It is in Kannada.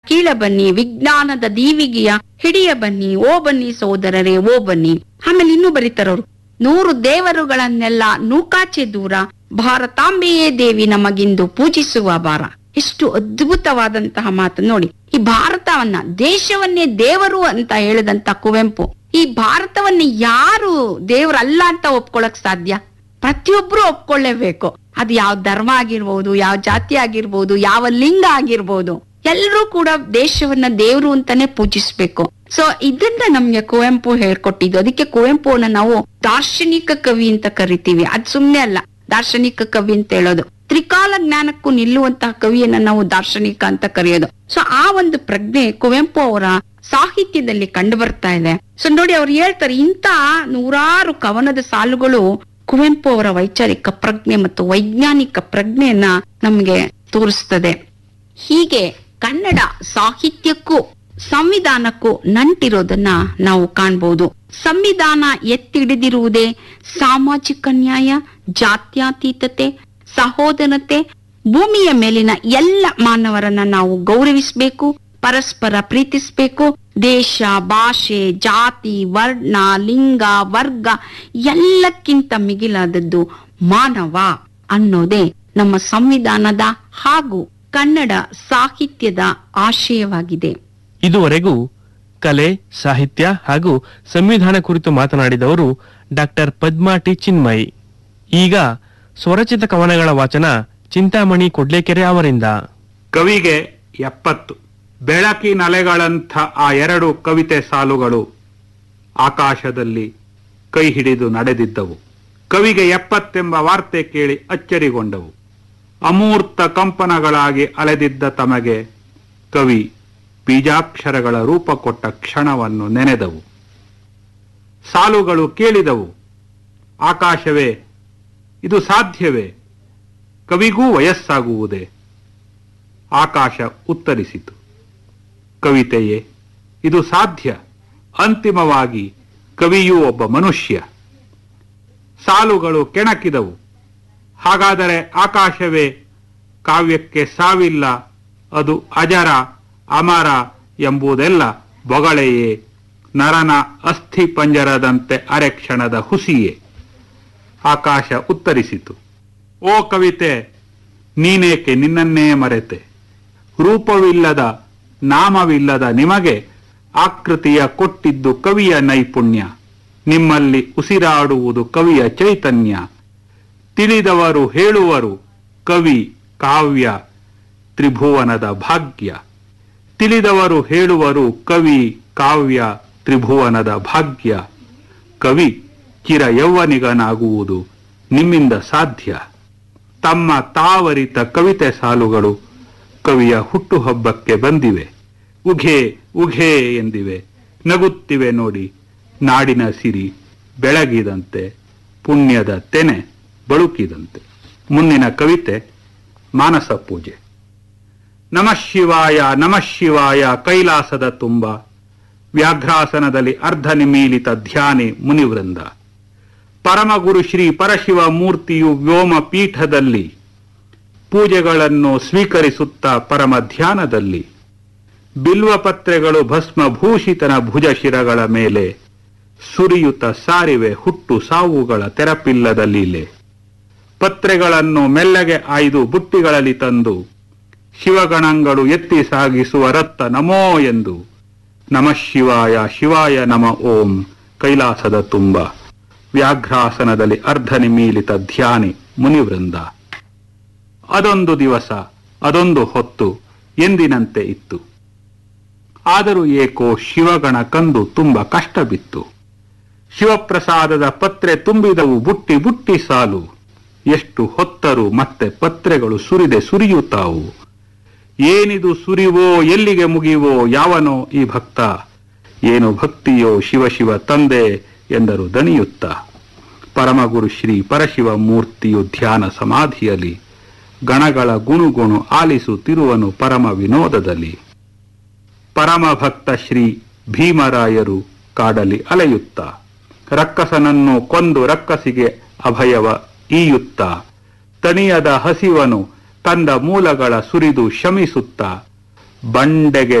ಕೀಳ ಬನ್ನಿ ವಿಜ್ಞಾನದ ದೀವಿಗೆಯ ಹಿಡಿಯ ಬನ್ನಿ ಓ ಬನ್ನಿ ಸೋದರರೇ ಓ ಬನ್ನಿ ಆಮೇಲೆ ಇನ್ನೂ ಬರೀತಾರವ್ರು ನೂರು ದೇವರುಗಳನ್ನೆಲ್ಲ ನೂಕಾಚೆ ದೂರ ಭಾರತಾಂಬೆಯೇ ದೇವಿ ನಮಗಿಂದು ಪೂಜಿಸುವ ಬಾರ ಎಷ್ಟು ಅದ್ಭುತವಾದಂತಹ ಮಾತು ನೋಡಿ ಈ ಭಾರತವನ್ನ ದೇಶವನ್ನೇ ದೇವರು ಅಂತ ಹೇಳಿದಂತ ಕುವೆಂಪು ಈ ಭಾರತವನ್ನ ಯಾರು ದೇವರಲ್ಲ ಅಂತ ಒಪ್ಕೊಳಕ್ ಸಾಧ್ಯ ಪ್ರತಿಯೊಬ್ರು ಒಪ್ಕೊಳ್ಳೇಬೇಕು ಅದು ಯಾವ ಧರ್ಮ ಆಗಿರ್ಬೋದು ಯಾವ ಜಾತಿ ಆಗಿರ್ಬೋದು ಯಾವ ಲಿಂಗ ಆಗಿರ್ಬೋದು ಎಲ್ಲರೂ ಕೂಡ ದೇಶವನ್ನ ದೇವರು ಅಂತಾನೆ ಪೂಜಿಸ್ಬೇಕು ಸೊ ಇದನ್ನ ನಮ್ಗೆ ಕುವೆಂಪು ಹೇಳ್ಕೊಟ್ಟಿದ್ದು ಅದಕ್ಕೆ ಕುವೆಂಪುನ ನಾವು ದಾರ್ಶನಿಕ ಕವಿ ಅಂತ ಕರಿತೀವಿ ಅದ್ ಸುಮ್ನೆ ಅಲ್ಲ ದಾರ್ಶನಿಕ ಕವಿ ಅಂತ ಹೇಳೋದು ತ್ರಿಕಾಲ ಜ್ಞಾನಕ್ಕೂ ನಿಲ್ಲುವಂತಹ ಕವಿಯನ್ನ ನಾವು ದಾರ್ಶನಿಕ ಅಂತ ಕರೆಯೋದು ಸೊ ಆ ಒಂದು ಪ್ರಜ್ಞೆ ಕುವೆಂಪು ಅವರ ಸಾಹಿತ್ಯದಲ್ಲಿ ಕಂಡು ಬರ್ತಾ ಇದೆ ಸೊ ನೋಡಿ ಅವ್ರು ಹೇಳ್ತಾರೆ ಇಂತ ನೂರಾರು ಕವನದ ಸಾಲುಗಳು ಕುವೆಂಪು ಅವರ ವೈಚಾರಿಕ ಪ್ರಜ್ಞೆ ಮತ್ತು ವೈಜ್ಞಾನಿಕ ಪ್ರಜ್ಞೆಯನ್ನ ನಮ್ಗೆ ತೋರಿಸ್ತದೆ ಹೀಗೆ ಕನ್ನಡ ಸಾಹಿತ್ಯಕ್ಕೂ ಸಂವಿಧಾನಕ್ಕೂ ನಂಟಿರೋದನ್ನ ನಾವು ಕಾಣ್ಬೋದು ಸಂವಿಧಾನ ಎತ್ತಿಡಿದಿರುವುದೇ ಸಾಮಾಜಿಕ ನ್ಯಾಯ ಜಾತ್ಯತೀತತೆ ಸಹೋದರತೆ ಭೂಮಿಯ ಮೇಲಿನ ಎಲ್ಲ ಮಾನವರನ್ನ ನಾವು ಗೌರವಿಸಬೇಕು ಪರಸ್ಪರ ಪ್ರೀತಿಸಬೇಕು ದೇಶ ಭಾಷೆ ಜಾತಿ ವರ್ಣ ಲಿಂಗ ವರ್ಗ ಎಲ್ಲಕ್ಕಿಂತ ಮಿಗಿಲಾದದ್ದು ಮಾನವ ಅನ್ನೋದೇ ನಮ್ಮ ಸಂವಿಧಾನದ ಹಾಗೂ ಕನ್ನಡ ಸಾಹಿತ್ಯದ ಆಶಯವಾಗಿದೆ ಇದುವರೆಗೂ ಕಲೆ ಸಾಹಿತ್ಯ ಹಾಗೂ ಸಂವಿಧಾನ ಕುರಿತು ಮಾತನಾಡಿದವರು ಡಾಕ್ಟರ್ ಪದ್ಮಾ ಟಿ ಚಿನ್ಮಯ್ ಈಗ ಸ್ವರಚಿತ ಕವನಗಳ ವಾಚನ ಚಿಂತಾಮಣಿ ಕೊಡ್ಲೇಕೆರೆ ಅವರಿಂದ ಕವಿಗೆ ಎಪ್ಪತ್ತು ಬೆಳಕಿನಲೆಗಳಂಥ ಆ ಎರಡು ಕವಿತೆ ಸಾಲುಗಳು ಆಕಾಶದಲ್ಲಿ ಕೈ ಹಿಡಿದು ನಡೆದಿದ್ದವು ಕವಿಗೆ ಎಪ್ಪತ್ತೆಂಬ ವಾರ್ತೆ ಕೇಳಿ ಅಚ್ಚರಿಗೊಂಡವು ಅಮೂರ್ತ ಕಂಪನಗಳಾಗಿ ಅಲೆದಿದ್ದ ತಮಗೆ ಕವಿ ಬೀಜಾಕ್ಷರಗಳ ರೂಪ ಕೊಟ್ಟ ಕ್ಷಣವನ್ನು ನೆನೆದವು ಸಾಲುಗಳು ಕೇಳಿದವು ಆಕಾಶವೇ ಇದು ಸಾಧ್ಯವೇ ಕವಿಗೂ ವಯಸ್ಸಾಗುವುದೇ ಆಕಾಶ ಉತ್ತರಿಸಿತು ಕವಿತೆಯೇ ಇದು ಸಾಧ್ಯ ಅಂತಿಮವಾಗಿ ಕವಿಯೂ ಒಬ್ಬ ಮನುಷ್ಯ ಸಾಲುಗಳು ಕೆಣಕಿದವು ಹಾಗಾದರೆ ಆಕಾಶವೇ ಕಾವ್ಯಕ್ಕೆ ಸಾವಿಲ್ಲ ಅದು ಅಜರ ಅಮರ ಎಂಬುದೆಲ್ಲ ಬೊಗಳೆಯೇ ನರನ ಅಸ್ಥಿ ಪಂಜರದಂತೆ ಅರೆಕ್ಷಣದ ಹುಸಿಯೇ ಆಕಾಶ ಉತ್ತರಿಸಿತು ಓ ಕವಿತೆ ನೀನೇಕೆ ನಿನ್ನನ್ನೇ ಮರೆತೆ ರೂಪವಿಲ್ಲದ ನಾಮವಿಲ್ಲದ ನಿಮಗೆ ಆಕೃತಿಯ ಕೊಟ್ಟಿದ್ದು ಕವಿಯ ನೈಪುಣ್ಯ ನಿಮ್ಮಲ್ಲಿ ಉಸಿರಾಡುವುದು ಕವಿಯ ಚೈತನ್ಯ ತಿಳಿದವರು ಹೇಳುವರು ಕವಿ ಕಾವ್ಯ ತ್ರಿಭುವನದ ಭಾಗ್ಯ ತಿಳಿದವರು ಹೇಳುವರು ಕವಿ ಕಾವ್ಯ ತ್ರಿಭುವನದ ಭಾಗ್ಯ ಕವಿ ಚಿರ ಯೌವನಿಗನಾಗುವುದು ನಿಮ್ಮಿಂದ ಸಾಧ್ಯ ತಮ್ಮ ತಾವರಿತ ಕವಿತೆ ಸಾಲುಗಳು ಕವಿಯ ಹುಟ್ಟುಹಬ್ಬಕ್ಕೆ ಬಂದಿವೆ ಉಘೆ ಉಘೆ ಎಂದಿವೆ ನಗುತ್ತಿವೆ ನೋಡಿ ನಾಡಿನ ಸಿರಿ ಬೆಳಗಿದಂತೆ ಪುಣ್ಯದ ತೆನೆ ಬಳುಕಿದಂತೆ ಮುಂದಿನ ಕವಿತೆ ಮಾನಸ ಪೂಜೆ ನಮಃ ಶಿವಾಯ ನಮಃ ಶಿವಾಯ ಕೈಲಾಸದ ತುಂಬ ವ್ಯಾಘ್ರಾಸನದಲ್ಲಿ ಅರ್ಧ ನಿಮೀಲಿತ ಧ್ಯಾನಿ ಮುನಿವೃಂದ ಪರಮಗುರು ಶ್ರೀ ಪರಶಿವ ಮೂರ್ತಿಯು ವ್ಯೋಮ ಪೀಠದಲ್ಲಿ ಪೂಜೆಗಳನ್ನು ಸ್ವೀಕರಿಸುತ್ತಾ ಪರಮ ಧ್ಯಾನದಲ್ಲಿ ಬಿಲ್ವಪತ್ರೆಗಳು ಭಸ್ಮಭೂಷಿತನ ಭುಜ ಶಿರಗಳ ಮೇಲೆ ಸುರಿಯುತ್ತ ಸಾರಿವೆ ಹುಟ್ಟು ಸಾವುಗಳ ತೆರಪಿಲ್ಲದ ಲೀಲೆ ಪತ್ರೆಗಳನ್ನು ಮೆಲ್ಲಗೆ ಆಯ್ದು ಬುಟ್ಟಿಗಳಲ್ಲಿ ತಂದು ಶಿವಗಣಗಳು ಎತ್ತಿ ಸಾಗಿಸುವ ರತ್ತ ನಮೋ ಎಂದು ನಮಃ ಶಿವಾಯ ಶಿವಾಯ ನಮ ಓಂ ಕೈಲಾಸದ ತುಂಬ ವ್ಯಾಘ್ರಾಸನದಲ್ಲಿ ಅರ್ಧ ನಿಮೀಲಿತ ಧ್ಯಾನಿ ಮುನಿವೃಂದ ಅದೊಂದು ದಿವಸ ಅದೊಂದು ಹೊತ್ತು ಎಂದಿನಂತೆ ಇತ್ತು ಆದರೂ ಏಕೋ ಶಿವಗಣ ಕಂದು ತುಂಬ ಕಷ್ಟ ಬಿತ್ತು ಶಿವಪ್ರಸಾದದ ಪತ್ರೆ ತುಂಬಿದವು ಬುಟ್ಟಿ ಬುಟ್ಟಿ ಸಾಲು ಎಷ್ಟು ಹೊತ್ತರು ಮತ್ತೆ ಪತ್ರೆಗಳು ಸುರಿದೆ ಸುರಿಯುತ್ತಾವು ಏನಿದು ಸುರಿವೋ ಎಲ್ಲಿಗೆ ಮುಗಿವೋ ಯಾವನೋ ಈ ಭಕ್ತ ಏನು ಭಕ್ತಿಯೋ ಶಿವ ಶಿವ ತಂದೆ ಎಂದರು ದಣಿಯುತ್ತ ಪರಮಗುರು ಶ್ರೀ ಪರಶಿವ ಮೂರ್ತಿಯು ಧ್ಯಾನ ಸಮಾಧಿಯಲ್ಲಿ ಗಣಗಳ ಗುಣುಗುಣು ಆಲಿಸುತ್ತಿರುವನು ಪರಮ ವಿನೋದದಲ್ಲಿ ಪರಮ ಭಕ್ತ ಶ್ರೀ ಭೀಮರಾಯರು ಕಾಡಲಿ ಅಲೆಯುತ್ತ ರಕ್ಕಸನನ್ನು ಕೊಂದು ರಕ್ಕಸಿಗೆ ಅಭಯವ ಈಯುತ್ತ ತಣಿಯದ ಹಸಿವನು ಕಂದ ಮೂಲಗಳ ಸುರಿದು ಶಮಿಸುತ್ತ ಬಂಡೆಗೆ